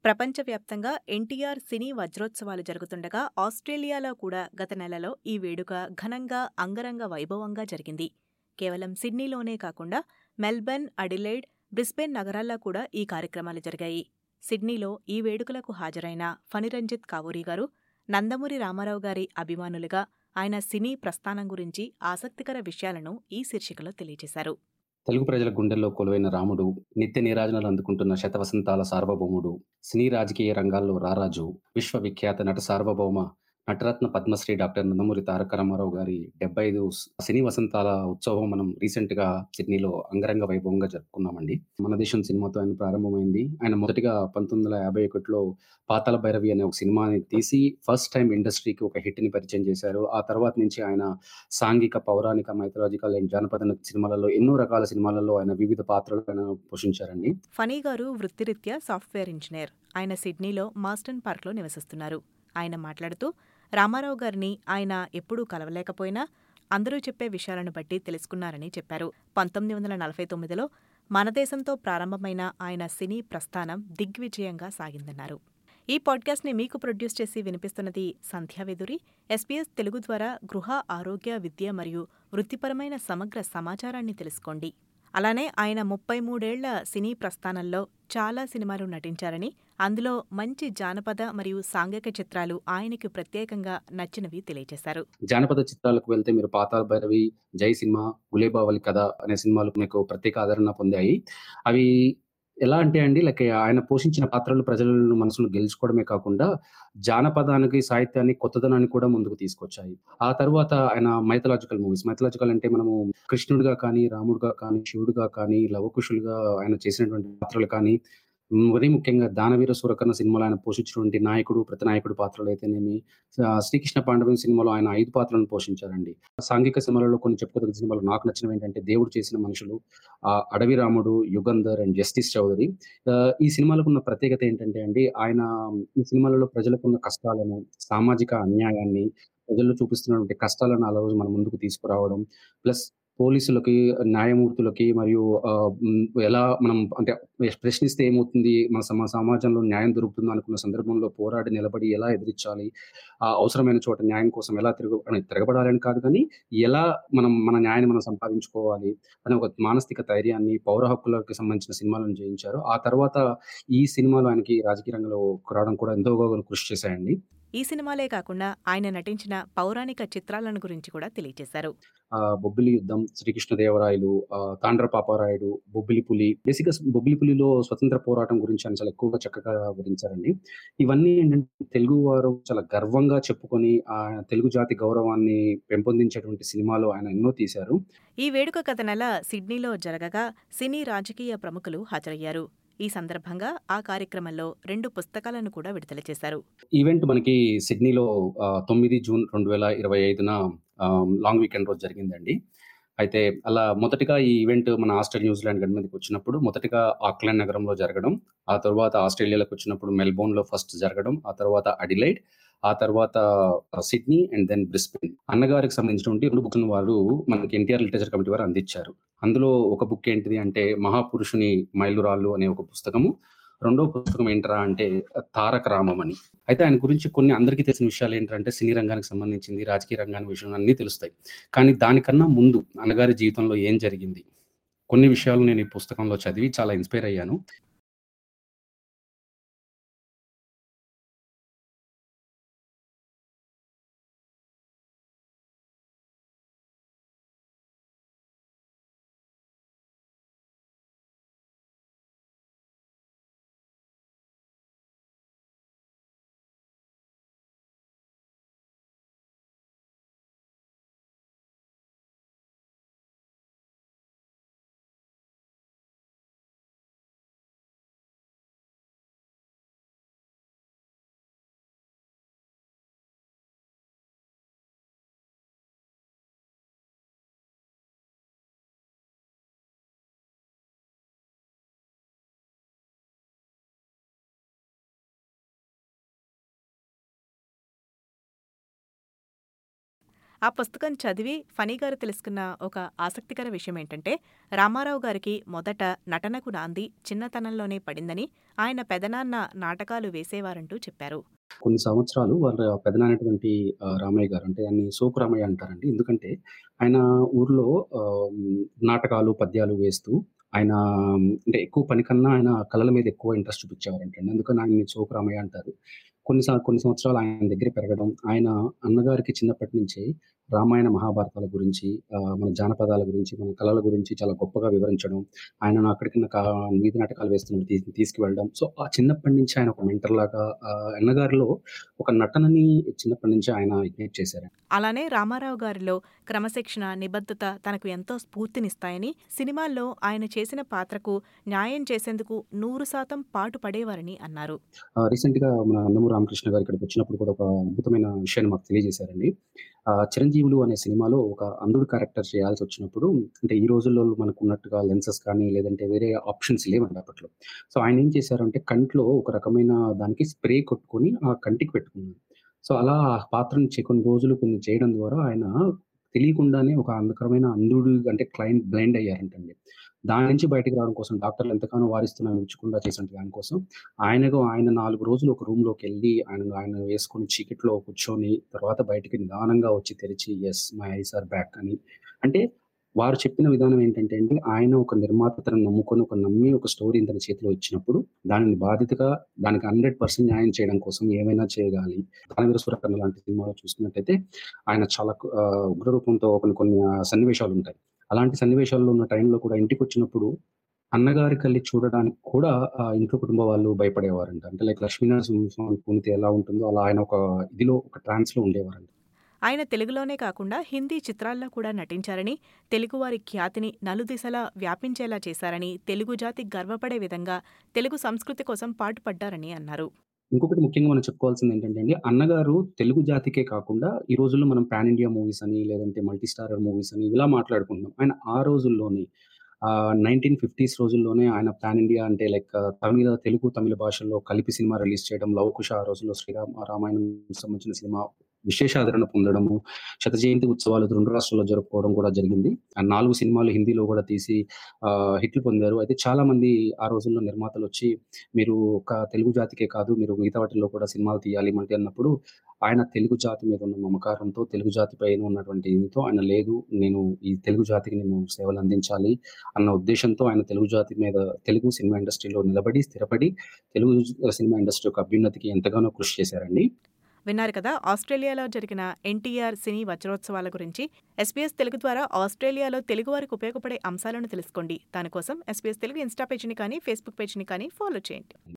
ప్రపంచవ్యాప్తంగా ఎన్టీఆర్ సినీ వజ్రోత్సవాలు జరుగుతుండగా ఆస్ట్రేలియాలో కూడా గత నెలలో ఈ వేడుక ఘనంగా అంగరంగ వైభవంగా జరిగింది కేవలం సిడ్నీలోనే కాకుండా మెల్బర్న్ అడిలైడ్ బ్రిస్బెన్ నగరాల్లో కూడా ఈ కార్యక్రమాలు జరిగాయి సిడ్నీలో ఈ వేడుకలకు హాజరైన ఫణిరంజిత్ కావూరి గారు నందమూరి రామారావు గారి అభిమానులుగా ఆయన సినీ ప్రస్థానం గురించి ఆసక్తికర విషయాలను ఈ శీర్షికలో తెలియజేశారు తెలుగు ప్రజల గుండెల్లో కొలువైన రాముడు నిత్య నీరాజనాలు అందుకుంటున్న శతవసంతాల సార్వభౌముడు సినీ రాజకీయ రంగాల్లో రారాజు విశ్వవిఖ్యాత నట సార్వభౌమ నటరత్న పద్మశ్రీ డాక్టర్ నందమూరి తారక రామారావు గారి డెబ్బై ఐదు సినీ వసంతాల ఉత్సవం మనం రీసెంట్ గా సిడ్నీలో అంగరంగ వైభవంగా జరుపుకున్నామండి మన దేశం సినిమాతో ఆయన ప్రారంభమైంది ఆయన మొదటిగా పంతొమ్మిది వందల యాభై ఒకటిలో పాతాల భైరవి అనే ఒక సినిమాని తీసి ఫస్ట్ టైం ఇండస్ట్రీకి ఒక హిట్ ని పరిచయం చేశారు ఆ తర్వాత నుంచి ఆయన సాంఘిక పౌరాణిక మైథలాజికల్ అండ్ జానపద సినిమాలలో ఎన్నో రకాల సినిమాలలో ఆయన వివిధ పాత్రలు ఆయన పోషించారండి ఫనీ గారు వృత్తిరీత్యా సాఫ్ట్వేర్ ఇంజనీర్ ఆయన సిడ్నీలో మాస్టన్ పార్క్లో నివసిస్తున్నారు ఆయన మాట్లాడుతూ రామారావు గారిని ఆయన ఎప్పుడూ కలవలేకపోయినా అందరూ చెప్పే విషయాలను బట్టి తెలుసుకున్నారని చెప్పారు పంతొమ్మిది వందల నలభై తొమ్మిదిలో మన దేశంతో ప్రారంభమైన ఆయన సినీ ప్రస్థానం దిగ్విజయంగా సాగిందన్నారు ఈ పాడ్కాస్ట్ని మీకు ప్రొడ్యూస్ చేసి వినిపిస్తున్నది సంధ్యావేదురి ఎస్పీఎస్ తెలుగు ద్వారా గృహ ఆరోగ్య విద్య మరియు వృత్తిపరమైన సమగ్ర సమాచారాన్ని తెలుసుకోండి అలానే ఆయన ముప్పై మూడేళ్ల సినీ ప్రస్థానంలో చాలా సినిమాలు నటించారని అందులో మంచి జానపద మరియు సాంఘిక చిత్రాలు ఆయనకు ప్రత్యేకంగా నచ్చినవి తెలియజేశారు జానపద చిత్రాలకు వెళ్తే మీరు పాతాల భైరవి జై సినిమా గులేబావలి కథ అనే సినిమాలు మీకు ప్రత్యేక ఆదరణ పొందాయి అవి ఎలా అంటే అండి లైక్ ఆయన పోషించిన పాత్రలు ప్రజల మనసును గెలుచుకోవడమే కాకుండా జానపదానికి సాహిత్యాన్ని కొత్తదనాన్ని కూడా ముందుకు తీసుకొచ్చాయి ఆ తర్వాత ఆయన మైథలాజికల్ మూవీస్ మైథలాజికల్ అంటే మనము కృష్ణుడిగా కానీ రాముడుగా కానీ శివుడుగా కానీ లవకుశులుగా ఆయన చేసినటువంటి పాత్రలు కానీ మరీ ముఖ్యంగా దానవీర సూరకర్ణ సినిమాలో ఆయన పోషించినటువంటి నాయకుడు ప్రతి నాయకుడు పాత్రలు అయితేనేమి శ్రీకృష్ణ పాండవం సినిమాలో ఆయన ఐదు పాత్రలను పోషించారండి సాంఘిక సినిమాలలో కొన్ని చెప్పుకోదగ్గ సినిమాలు నాకు నచ్చినవి ఏంటంటే దేవుడు చేసిన మనుషులు ఆ అడవి రాముడు యుగంధర్ అండ్ జస్టిస్ చౌదరి ఈ సినిమాలకు ఉన్న ప్రత్యేకత ఏంటంటే అండి ఆయన ఈ సినిమాలలో ప్రజలకు ఉన్న కష్టాలను సామాజిక అన్యాయాన్ని ప్రజల్లో చూపిస్తున్నటువంటి కష్టాలను ఆ రోజు మన ముందుకు తీసుకురావడం ప్లస్ పోలీసులకి న్యాయమూర్తులకి మరియు ఎలా మనం అంటే ప్రశ్నిస్తే ఏమవుతుంది మన సమా సమాజంలో న్యాయం దొరుకుతుందో అనుకున్న సందర్భంలో పోరాడి నిలబడి ఎలా ఎదిరించాలి ఆ అవసరమైన చోట న్యాయం కోసం ఎలా తిరగ తిరగబడాలని కాదు కానీ ఎలా మనం మన న్యాయాన్ని మనం సంపాదించుకోవాలి అనే ఒక మానసిక ధైర్యాన్ని పౌర హక్కులకు సంబంధించిన సినిమాలను చేయించారు ఆ తర్వాత ఈ సినిమాలో ఆయనకి రాజకీయ రంగంలో రావడం కూడా ఎంతో కృషి చేశాయండి ఈ సినిమాలే కాకుండా ఆయన నటించిన పౌరాణిక చిత్రాలను గురించి కూడా తెలియజేశారు బొబ్బిలి యుద్ధం శ్రీకృష్ణదేవరాయలు తాండ్ర పాపారాయుడు బొబ్బిలి పులి బేసిక్ గా బొబ్బిలి పులిలో స్వతంత్ర పోరాటం గురించి ఆయన చాలా ఎక్కువగా చక్కగా వివరించారండి ఇవన్నీ ఏంటంటే తెలుగు వారు చాలా గర్వంగా చెప్పుకొని ఆ తెలుగు జాతి గౌరవాన్ని పెంపొందించేటువంటి సినిమాలు ఆయన ఎన్నో తీశారు ఈ వేడుక గత నెల సిడ్నీలో జరగగా సినీ రాజకీయ ప్రముఖులు హాజరయ్యారు ఈ సందర్భంగా ఆ కార్యక్రమంలో రెండు పుస్తకాలను కూడా విడుదల చేశారు ఈవెంట్ మనకి సిడ్నీలో తొమ్మిది జూన్ రెండు వేల ఇరవై ఐదున లాంగ్ వీకెండ్ రోజు జరిగిందండి అయితే అలా మొదటిగా ఈ ఈవెంట్ మన ఆస్ట్రేలియా న్యూజిలాండ్ గడి మీదకి వచ్చినప్పుడు మొదటిగా ఆక్లాండ్ నగరంలో జరగడం ఆ తర్వాత ఆస్ట్రేలియాలోకి వచ్చినప్పుడు మెల్బోర్న్లో ఫస్ట్ జరగడం ఆ తర్వాత అడిలైడ్ ఆ తర్వాత సిడ్నీ అండ్ దెన్ బ్రిస్బెన్ అన్నగారికి సంబంధించినటువంటి రెండు బుక్స్ వారు మనకి ఎన్టీఆర్ లిటరేచర్ కమిటీ వారు అందించారు అందులో ఒక బుక్ ఏంటిది అంటే మహాపురుషుని మైలురాళ్ళు అనే ఒక పుస్తకము రెండో పుస్తకం ఏంటరా అంటే తారక రామం అని అయితే ఆయన గురించి కొన్ని అందరికీ తెలిసిన విషయాలు ఏంటంటే సినీ రంగానికి సంబంధించింది రాజకీయ రంగానికి విషయం అన్నీ తెలుస్తాయి కానీ దానికన్నా ముందు అన్నగారి జీవితంలో ఏం జరిగింది కొన్ని విషయాలు నేను ఈ పుస్తకంలో చదివి చాలా ఇన్స్పైర్ అయ్యాను ఆ పుస్తకం చదివి ఫణి గారు తెలుసుకున్న ఒక ఆసక్తికర విషయం ఏంటంటే రామారావు గారికి మొదట నటనకు నాంది చిన్నతనంలోనే పడిందని ఆయన పెదనాన్న నాటకాలు వేసేవారంటూ చెప్పారు కొన్ని సంవత్సరాలు వాళ్ళ పెదనాన్నటువంటి ఆహ్, రామయ్య గారు అంటే ఆయన్ని సోకు రామయ్య అంటారండి. ఎందుకంటే ఆయన ఊర్లో ఆహ్, నాటకాలు, పద్యాలు వేస్తూ ఆయన అంటే ఎక్కువ పని కన్నా ఆయన కళల మీద ఎక్కువ ఇంట్రెస్ట్ చూపించేవారంటండి. అందుకని ఆయన్ని సోకు రామయ్య అంటారు. కొన్ని స కొన్ని సంవత్సరాలు ఆయన దగ్గర పెరగడం, ఆయన అన్నగారికి చిన్నప్పటి నుంచే రామాయణ, మహాభారతాల గురించి ఆహ్, మన జానపదాల గురించి, మన కళల గురించి చాలా గొప్పగా వివరించడం, ఆయనను అక్కడికి కా వీధి నాటకాలు వేస్తున్నప్పుడు తీ తీసుకువెళ్ళడం. సో, ఆ చిన్నప్పటి నుంచి ఆయన ఒక మెంటర్‌లాగా ఆహ్, అన్నగారిలో ఒక నటనని చిన్నప్పటి నుంచి ఆయన ఇగ్నైట్ చేశారు. అలానే రామారావు గారిలో క్రమశిక్షణ, నిబద్ధత తనకు ఎంతో స్ఫూర్తినిస్తాయని, సినిమాల్లో ఆయన చేసిన పాత్రకు న్యాయం చేసేందుకు 100% పాటుపడేవారని అన్నారు. ఆహ్, రీసెంట్‌గా మన నందమూరి రామకృష్ణ గారు ఇక్కడికొచ్చినప్పుడు కూడా ఒక అద్భుతమైన విషయాన్ని మాకు తెలియజేశారండి. ఆహ్, 'చిరంజీవులు' అనే సినిమాలో ఒక అంధుడు క్యారెక్టర్ చేయాల్సొచ్చినప్పుడు అంటే ఈ రోజుల్లో మనకున్నట్టుగా లెన్సెస్ కానీ లేదంటే వేరే ఆప్షన్స్ లేవండి అప్పట్లో. సో, ఆయనేం చేశారంటే కంట్లో ఒక రకమైన దానికి స్ప్రే కొట్టుకొని ఆ కంటికి పెట్టుకున్నారు. సో, అలా ఆ పాత్రను చే కొన్ని రోజులు కొన్ని చేయడం ద్వారా ఆయన తెలియకుండానే ఒక అంధకరమైన అంధుడు అంటే క్లయింట్ బ్లైండ్ అయ్యారంటండి. దాని నుంచి బయటికి రావడం కోసం డాక్టర్లు ఎంతగానో వారిస్తున్నా వినకుండా చేసిన దాని కోసం ఆయనకు ఆయన 4 రోజులు ఒక రూమ్‌లోకెళ్ళి ఆయన ఆయన వేసుకొని చీకట్లో కూర్చొని తర్వాత బయటికి నిదానంగా వచ్చి తెరిచి yes my eyes are back అని అంటే వారు చెప్పిన విధానం ఏంటంటే అండి ఆయన ఒక నిర్మాత తనను నమ్ముకొని ఒక నమ్మి ఒక స్టోరీని తన చేతిలో ఇచ్చినప్పుడు దానిని బాధ్యతగా దానికి 100% న్యాయం చేయడం కోసం ఏమైనా చేయగాలి. 'దానవీర సూరకర్ణ' లాంటి సినిమాలో చూసుకున్నట్టయితే ఆయన చాలా ఆహ్, ఉగ్రరూపంతో కొన్ని కొన్ని ఆహ్, సన్నివేశాలుంటాయి. అలాంటి సన్నివేశాల్లో ఉన్న టైంలో కూడా ఇంటికొచ్చినప్పుడు అన్నగారి కళ్ళి చూడడానికి కూడా ఆహ్, ఇంట్లో కుటుంబ వాళ్ళు భయపడేవారంట. అంటే లైక్ 'లక్ష్మీనరసింహస్వామి' పూనితే ఎలా ఉంటుందో అలా ఆయన ఒక ఇదిలో ఒక ట్రాన్స్‌లో ఉండేవారంట. ఆయన తెలుగులోనే కాకుండా హిందీ చిత్రాల్లో కూడా నటించారని, తెలుగువారి ఖ్యాతిని నలుదిశలా వ్యాపించేలా చేశారని, తెలుగు జాతి గర్వపడే విధంగా తెలుగు సంస్కృతి కోసం పాటుపడ్డారని అన్నారు. ఇంకొకటి ముఖ్యంగా మనం చెప్పుకోవాల్సింది ఏంటంటే అండి, అన్నగారు తెలుగు జాతికే కాకుండా ఈ రోజుల్లో మనం పాన్ ఇండియా మూవీస్ అని లేదంటే మల్టీ స్టారర్ మూవీస్ అని ఇలా మాట్లాడుకుంటున్నాం. ఆయన ఆ రోజుల్లోనే ఆహ్, 1950స్ రోజుల్లోనే ఆయన పాన్ ఇండియా అంటే లైక్ తమిళ తెలుగు, తమిళ భాషల్లో కలిపి సినిమా రిలీజ్ చేయడం, 'లవకుశ' ఆ రోజుల్లో శ్రీరామ రామాయణం సంబంధించిన సినిమా విశేష ఆదరణ పొందడము, శత జయంతి ఉత్సవాలు 2 రాష్ట్రాల్లో జరుపుకోవడం కూడా జరిగింది. ఆ 4 సినిమాలు హిందీలో కూడా తీసి ఆహ్, హిట్లు పొందారు. అయితే చాలామంది ఆ రోజుల్లో నిర్మాతలొచ్చి మీరు ఒక తెలుగు జాతికే కాదు మీరు మిగతా వాటిల్లో కూడా సినిమాలు తీయాలి మల్టీ అన్నప్పుడు ఆయన తెలుగు జాతి మీద ఉన్న మమకారంతో, తెలుగు జాతి పైన ఉన్నటువంటి ఇదితో ఆయన లేదు నేను ఈ తెలుగు జాతికి నేను సేవలందించాలి అన్న ఉద్దేశ్యంతో ఆయన తెలుగు జాతి మీద తెలుగు సినిమా ఇండస్ట్రీలో నిలబడి, స్థిరపడి తెలుగు సినిమా ఇండస్ట్రీ యొక్క అభ్యున్నతికి ఎంతగానో కృషి చేశారండి. విన్నారు కదా ఆస్ట్రేలియాలో జరిగిన ఎన్టీఆర్ సినీ వజ్రోత్సవాల గురించి ఎస్బీఎస్ తెలుగు ద్వారా ఆస్ట్రేలియాలో తెలుగువారికి ఉపయోగపడే అంశాలను తెలుసుకోండి. దానికోసం ఎస్బీఎస్ తెలుగు ఇన్స్టా పేజీని కానీ, ఫేస్బుక్ పేజీని కానీ ఫాలో చేయండి.